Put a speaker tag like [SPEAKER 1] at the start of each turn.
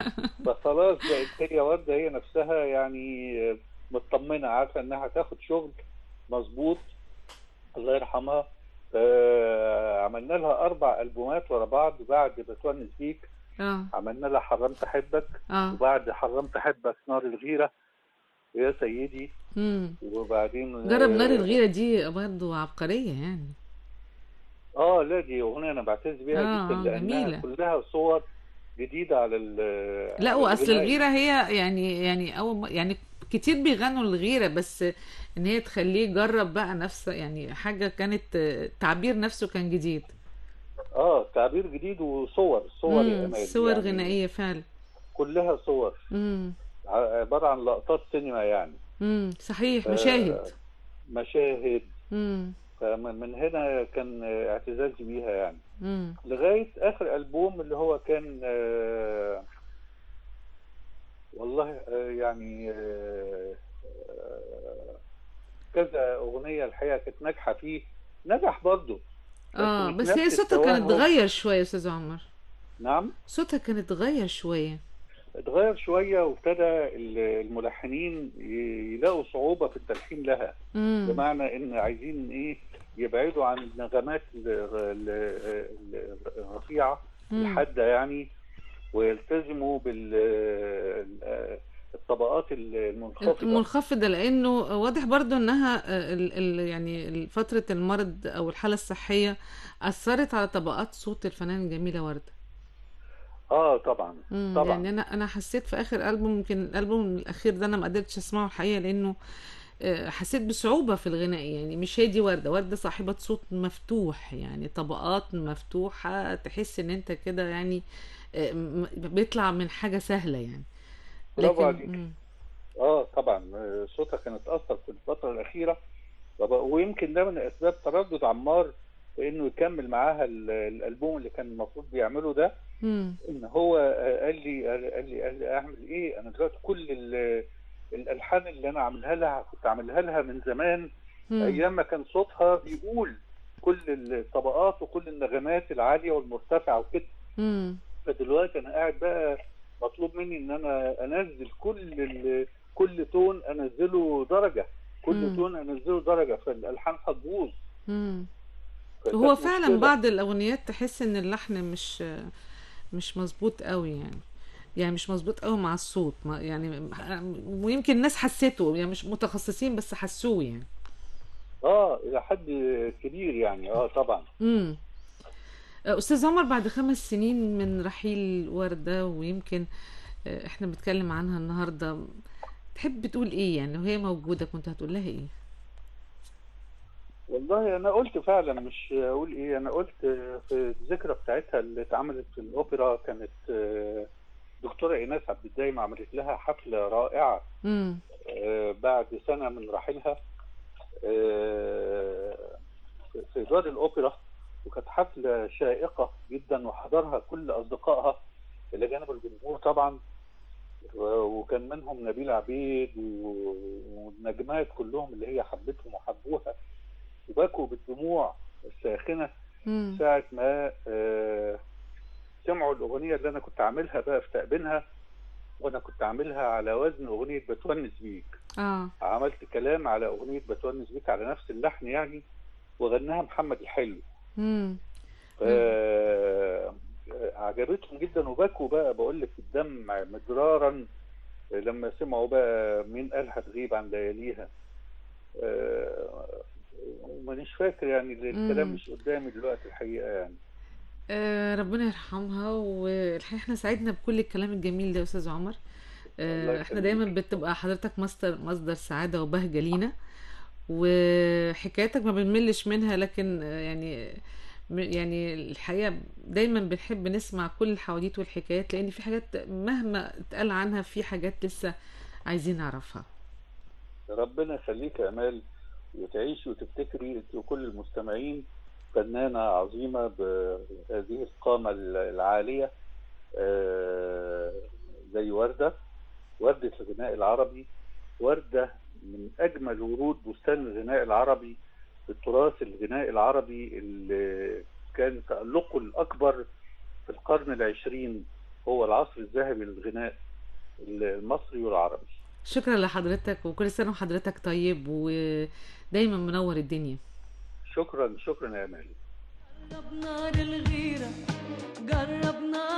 [SPEAKER 1] فخلاص بقت هي ورده هي نفسها يعني مطمنه عارفه انها هتاخد شغل مظبوط الله يرحمها آه، عملنا لها اربع البومات ورا بعض بعد بتونس بيك
[SPEAKER 2] اه
[SPEAKER 1] عملنا لها حرمت احبك
[SPEAKER 2] اه
[SPEAKER 1] وبعد حرمت احبك نار الغيره يا سيدي
[SPEAKER 2] امم
[SPEAKER 1] وبعدين
[SPEAKER 2] جرب نار
[SPEAKER 1] آه،
[SPEAKER 2] الغيرة دي برضه عبقرية يعني
[SPEAKER 1] اه لا دي اغنيه انا بعتز بيها
[SPEAKER 2] آه،
[SPEAKER 1] جدا لانها
[SPEAKER 2] جميلة.
[SPEAKER 1] كلها صور جديده على ال
[SPEAKER 2] لا
[SPEAKER 1] على
[SPEAKER 2] واصل
[SPEAKER 1] الغناء.
[SPEAKER 2] الغيرة هي يعني يعني أول ما- يعني كتير بيغنوا الغيرة بس ان هي تخليه يجرب بقى نفسه يعني حاجة كانت آه، تعبير نفسه كان جديد
[SPEAKER 1] اه تعبير جديد وصور صور يا
[SPEAKER 2] مم،
[SPEAKER 1] امال
[SPEAKER 2] صور
[SPEAKER 1] يعني
[SPEAKER 2] غنائية فعلا
[SPEAKER 1] كلها صور
[SPEAKER 2] امم
[SPEAKER 1] ع- عباره عن لقطات سينما يعني
[SPEAKER 2] امم صحيح
[SPEAKER 1] آه،
[SPEAKER 2] مشاهد
[SPEAKER 1] مشاهد
[SPEAKER 2] امم
[SPEAKER 1] فمن من هنا كان اعتزازي بيها يعني
[SPEAKER 2] امم
[SPEAKER 1] لغايه اخر البوم اللي هو كان آه، والله آه، يعني آه، آه، كذا اغنيه الحقيقه كانت ناجحه فيه نجح برضه
[SPEAKER 2] اه
[SPEAKER 1] مش
[SPEAKER 2] بس
[SPEAKER 1] نفس
[SPEAKER 2] هي صوتها كانت
[SPEAKER 1] التوهج.
[SPEAKER 2] اتغير شوية يا استاذ عمر
[SPEAKER 1] نعم
[SPEAKER 2] صوتها كانت اتغير شوية
[SPEAKER 1] اتغير شويه وابتدى ال- الملحنين ي- يلاقوا صعوبه في التلحين لها
[SPEAKER 2] امم
[SPEAKER 1] بمعنى ان عايزين ايه يبعدوا عن النغمات ال- ال- ال- الرفيعه
[SPEAKER 2] مم.
[SPEAKER 1] الحاده يعني ويلتزموا بالطبقات المنخفضه
[SPEAKER 2] المنخفضة لأنه واضح برضو إنها آه، ال ال يعني فترة المرض أو الحالة الصحية أثرت على طبقات صوت الفنان الجميلة وردة
[SPEAKER 1] اه طبعا
[SPEAKER 2] مم،
[SPEAKER 1] طبعا
[SPEAKER 2] يعني أنا أنا حسيت في آخر ألبوم يمكن الألبوم الأخير ده أنا ما قدرتش أسمعه الحقيقة لأنه آه، حسيت بصعوبة في الغناء يعني مش هي دي وردة وردة صاحبة صوت مفتوح يعني طبقات مفتوحة تحس إن أنت كده يعني آه، م- بيطلع من حاجة سهلة يعني
[SPEAKER 1] برافو عليك.
[SPEAKER 2] مم.
[SPEAKER 1] اه طبعا آه، صوتها كان اتاثر في الفتره الاخيره وب- ويمكن ده من اسباب تردد عمار في انه يكمل معاها ال- الالبوم اللي كان المفروض بيعمله ده
[SPEAKER 2] مم.
[SPEAKER 1] ان هو آه، قال لي قال لي قال لي اعمل ايه انا دلوقتي كل ال- الالحان اللي انا عاملها لها كنت عاملها لها من زمان
[SPEAKER 2] مم.
[SPEAKER 1] ايام ما كان صوتها بيقول كل الطبقات وكل النغمات العاليه والمرتفعه وكده
[SPEAKER 2] مم.
[SPEAKER 1] فدلوقتي انا قاعد بقى مطلوب مني ان انا انزل كل ال- كل تون انزله درجه كل
[SPEAKER 2] مم.
[SPEAKER 1] تون انزله درجه فالالحان هتبوظ
[SPEAKER 2] مم.
[SPEAKER 1] فكانت
[SPEAKER 2] هو فعلا
[SPEAKER 1] مشكلة.
[SPEAKER 2] بعض الاغنيات تحس ان اللحن مش مش مظبوط قوي يعني يعني مش مظبوط قوي مع الصوت ما يعني ويمكن الناس حسيته يعني مش متخصصين بس حسوه يعني
[SPEAKER 1] اه الى حد كبير يعني اه طبعا
[SPEAKER 2] امم استاذ عمر بعد خمس سنين من رحيل وردة ويمكن آه، احنا بنتكلم عنها النهارده تحب تقول ايه يعني لو هي موجودة كنت هتقول لها ايه
[SPEAKER 1] والله انا قلت فعلا مش اقول ايه انا قلت في الذكرى بتاعتها اللي اتعملت في الاوبرا كانت آه، دكتوره ايناس عبد الدايم عملت لها حفله رائعه
[SPEAKER 2] امم
[SPEAKER 1] آه، بعد سنه من رحيلها آه، في- في دار الاوبرا وكانت حفله شائقه جدا وحضرها كل اصدقائها الى جانب الجمهور طبعا و- وكان منهم نبيل عبيد و- والنجمات كلهم اللي هي حبتهم وحبوها وبكوا بالدموع الساخنه
[SPEAKER 2] امم
[SPEAKER 1] ساعه ما آه، سمعوا الاغنيه اللي انا كنت عاملها بقى في تأبينها وانا كنت عاملها على وزن اغنيه بتونس بيك
[SPEAKER 2] اه
[SPEAKER 1] عملت كلام على اغنيه بتونس بيك على نفس اللحن يعني وغناها محمد الحلو
[SPEAKER 2] امم
[SPEAKER 1] ف عجبتهم جدا وبكوا بقى بقول لك الدمع مدرارا لما سمعوا بقى مين قال هتغيب عن لياليها آه، مانيش فاكر يعني الكلام
[SPEAKER 2] مم.
[SPEAKER 1] مش قدامي دلوقتي الحقيقه يعني
[SPEAKER 2] آه ربنا يرحمها والحقيقة احنا سعدنا بكل الكلام الجميل ده يا استاذ عمر
[SPEAKER 1] الله
[SPEAKER 2] آه احنا
[SPEAKER 1] يخليك.
[SPEAKER 2] دايما بتبقى حضرتك مصدر مصدر سعادة وبهجة لينا وحكاياتك ما بنملش منها لكن آه، يعني م- يعني الحقيقة دايما بنحب نسمع كل الحواديت والحكايات لان في حاجات مهما اتقال عنها في حاجات لسه عايزين نعرفها
[SPEAKER 1] ربنا يخليك يا امال وتعيشي وتفتكري انت وكل المستمعين فنانه عظيمه بهذه القامه العاليه آه، زي ورده ورده الغناء العربي ورده من اجمل ورود بستان الغناء العربي التراث الغناء العربي اللي كان تألقه الأكبر في القرن العشرين هو العصر الذهبي للغناء المصري والعربي
[SPEAKER 2] شكرا لحضرتك وكل سنة وحضرتك طيب ودايما منور الدنيا
[SPEAKER 1] شكرا شكرا يا امالي
[SPEAKER 3] جرب نار الغيرة جرب نار